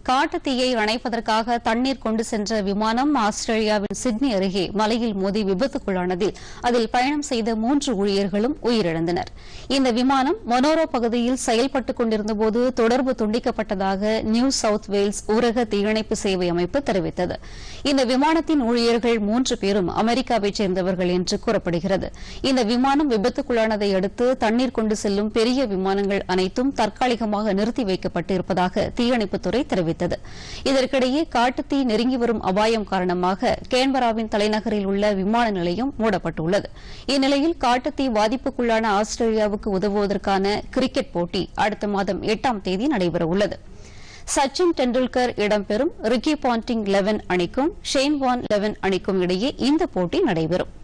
காட்டுத்தீயை அணைப்பதற்காக தண்ணீர் கொண்டு சென்ற விமானம் ஆஸ்திரேலியாவின் சிட்னி அருகே மலையில் மோதி விபத்துக்குள்ளானதில் அதில் பயணம் செய்த மூன்று ஊழியர்களும் உயிரிழந்தனர் இந்த விமானம் மொனோரோ பகுதியில் செயல்பட்டுக் கொண்டிருந்தபோது தொடர்பு துண்டிக்கப்பட்டதாக நியூ சவுத் வேல்ஸ் ஊரக தீயணைப்பு சேவை அமைப்பு தெரிவித்தது இந்த விமானத்தின் ஊழியர்கள் மூன்று பேரும் அமெரிக்காவைச் சேர்ந்தவர்கள் என்று கூறப்படுகிறது இந்த விமானம் விபத்துக்குள்ளானதை அடுத்து தண்ணீர் கொண்டு செல்லும் பெரிய விமானங்கள் அனைத்தும் தற்காலிகமாக நிறுத்தி வைக்கப்பட்டு இருப்பதாக தீயணைப்புத்துறை தெரிவித்தது இதற்கிடையே காட்டுத்தீ நெருங்கி வரும் அபாயம் காரணமாக கேன்பராவின் தலைநகரில் உள்ள விமான நிலையம் மூடப்பட்டுள்ளது இந்நிலையில் காட்டுத்தீ பாதிப்புக்குள்ளான ஆஸ்திரேலியாவுக்கு உதவுவதற்கான கிரிக்கெட் போட்டி அடுத்த மாதம் எட்டாம் தேதி நடைபெறவுள்ளது சச்சின் டெண்டுல்கர் இடம்பெறும் ரிக்கி பாண்டிங் லெவன் அணிக்கும் ஷெய்ன் வான் லெவன் அணிக்கும் இடையே இந்த போட்டி நடைபெறும்